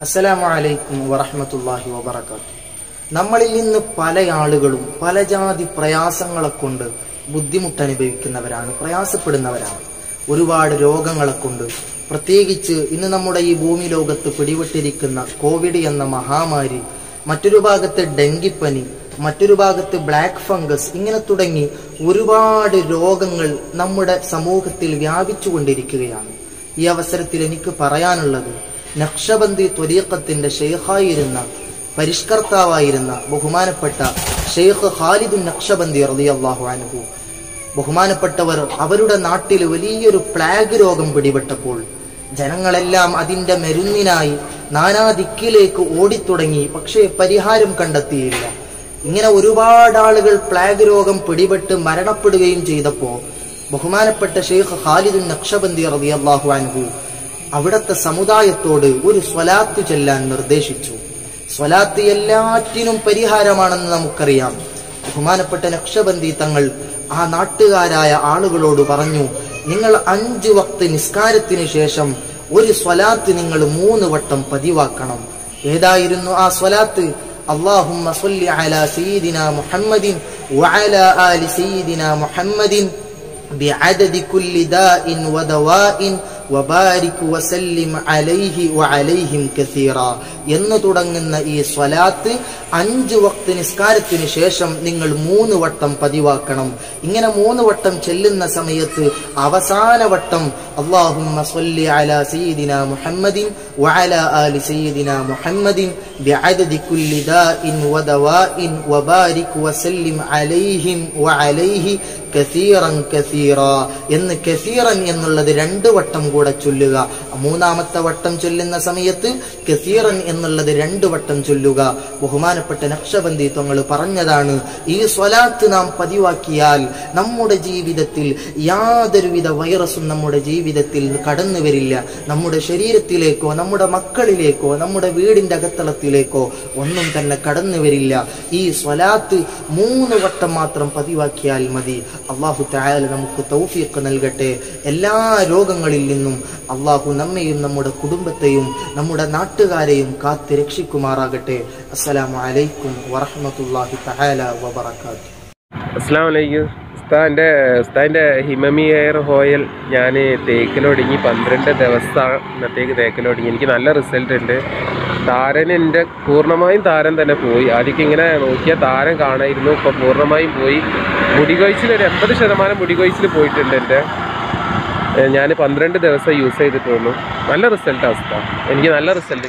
അസ്സലാമു അലൈക്കും വറഹ്മത്തുള്ളാഹി വബറകാത്ത് നമ്മളിൽ നിന്ന് പല ആളുകളും പല ജാതി പ്രയാസങ്ങളെ കൊണ്ട് ബുദ്ധിമുട്ടനുഭവിക്കുന്നവരാണ് പ്രയാസപ്പെടുന്നവരാണ് ഒരുപാട് രോഗങ്ങളെ കൊണ്ട് പ്രത്യേകിച്ച് ഇന്ന് നമ്മുടെ ഈ ഭൂമി ലോകത്ത് പിടിപെട്ടിരിക്കുന്ന കോവിഡ് എന്ന മഹാമാരി മറ്റൊരു ഭാഗത്ത് ഡെങ്കിപ്പനി മറ്റൊരു ഭാഗത്ത് ബ്ലാക്ക് ഫംഗസ് ഇങ്ങനെ തുടങ്ങി ഒരുപാട് രോഗങ്ങൾ നമ്മുടെ സമൂഹത്തിൽ വ്യാപിച്ചുകൊണ്ടിരിക്കുകയാണ് ഈ അവസരത്തിൽ എനിക്ക് പറയാനുള്ളത് നക്ഷബന്ദി ത്വരീഖത്തിന്റെ ഷെയ്ഖായിരുന്ന പരിഷ്കർത്താവായിരുന്ന ബഹുമാനപ്പെട്ട ഷെയ്ഖ് ഖാലിദുൻ നക്ഷബന്ദി റളിയല്ലാഹു അൻഹു ബഹുമാനപ്പെട്ടവർ അവരുടെ നാട്ടിൽ വലിയൊരു പ്ലാഗ് രോഗം പിടിപെട്ടപ്പോൾ ജനങ്ങളെല്ലാം അതിന്റെ മരുന്നിനായി നാനാ ദിക്കിലേക്ക് ഓടിത്തുടങ്ങി പക്ഷേ പരിഹാരം കണ്ടെത്തിയില്ല ഇങ്ങനെ ഒരുപാട് ആളുകൾ പ്ലാഗ് രോഗം പിടിപെട്ട് മരണപ്പെടുകയും ചെയ്തപ്പോ ബഹുമാനപ്പെട്ട ഷെയ്ഖ് ഖാലിദുൻ നക്ഷബന്ദി റളിയല്ലാഹു അൻഹു അവിടത്തെ സമുദായത്തോട് ഒരു സ്വലാത്ത് ചെല്ലാൻ നിർദ്ദേശിച്ചു സ്വലാത്ത് എല്ലാറ്റിനും പരിഹാരമാണെന്ന് നമുക്കറിയാം ബഹുമാനപ്പെട്ട നക്ഷബന്ദി തങ്ങൾ ആ നാട്ടുകാരായ ആളുകളോട് പറഞ്ഞു നിങ്ങൾ അഞ്ചു വക്ത് നിസ്കാരത്തിന് ശേഷം ഒരു സ്വലാത്ത് നിങ്ങൾ മൂന്ന് വട്ടം പതിവാക്കണം ഏതായിരുന്നു ആ സ്വലാത്ത് اللهم صل على سيدنا محمد وعلى آل سيدنا محمد بعدد كل داء ودواء وبارك وسلم عليه وعليهم كثيرا എന്ന് തുടങ്ങുന്ന ഈ സ്വലാത്ത് അഞ്ച് വക്ത് നിസ്കാരത്തിന് ശേഷം നിങ്ങൾ മൂന്ന് വട്ടം പതിവാക്കണം ഇങ്ങനെ മൂന്ന് വട്ടം ചെല്ലുന്ന സമയത്ത് അവസാന വട്ടം اللهم صل على سيدنا محمد وعلى آل سيدنا محمد بعدد كل داء ودواء وبارك وسلم عليهم وعليه കസീറൻ കസീറ എന്ന് കസീറൻ എന്നുള്ളത് രണ്ട് വട്ടം കൂടെ ചൊല്ലുക മൂന്നാമത്തെ വട്ടം ചൊല്ലുന്ന സമയത്ത് കസീറൻ എന്നുള്ളത് രണ്ട് വട്ടം ചൊല്ലുക ബഹുമാനപ്പെട്ട നക്ഷബന്ദി തങ്ങൾ പറഞ്ഞതാണ് ഈ സ്വലാത്ത് നാം പതിവാക്കിയാൽ നമ്മുടെ ജീവിതത്തിൽ യാതൊരുവിധ വൈറസും നമ്മുടെ ജീവിതത്തിൽ കടന്നു വരില്ല നമ്മുടെ ശരീരത്തിലേക്കോ നമ്മുടെ മക്കളിലേക്കോ നമ്മുടെ വീടിന്റെ അകത്തളത്തിലേക്കോ ഒന്നും തന്നെ കടന്നു വരില്ല ഈ സ്വലാത്ത് മൂന്ന് വട്ടം മാത്രം പതിവാക്കിയാൽ മതി അള്ളാഹു തായാല നമുക്ക് തൗഫീഖ് നൽകട്ടെ എല്ലാ രോഗങ്ങളിൽ നിന്നും അള്ളാഹു നമ്മെയും നമ്മുടെ കുടുംബത്തെയും നമ്മുടെ നാട്ടുകാരെയും കാത്ത് രക്ഷിക്കുമാറാകട്ടെ അസ്സലാമു അലൈക്കും വറഹ്മത്തുള്ളാഹി തആല വബറകാതുഹു അസ്സാം വലൈക്കും ഉസ്താൻ്റെ ഉസ്താദിൻ്റെ ഹിമമി എയർ ഓയിൽ ഞാൻ തേക്കിലൊടുങ്ങി പന്ത്രണ്ട് ദിവസം ഇന്നത്തേക്ക് തേക്കിലൊടുങ്ങി എനിക്ക് നല്ല റിസൾട്ട് ഉണ്ട് താരൻ എൻ്റെ പൂർണ്ണമായും താരൻ തന്നെ പോയി ആദ്യമൊക്കെ ഇങ്ങനെ നോക്കിയാൽ താരൻ കാണായിരുന്നു ഇപ്പോൾ പൂർണ്ണമായും പോയി മുടികൊഴിച്ചിൽ ഒരു എൺപത് ശതമാനം മുടികൊഴിച്ചിൽ പോയിട്ടുണ്ട് എൻ്റെ ഞാൻ പന്ത്രണ്ട് ദിവസം യൂസ് ചെയ്തിട്ടുള്ളൂ നല്ല റിസൾട്ട് അവസ്ഥ എനിക്ക് നല്ല റിസൾട്ട്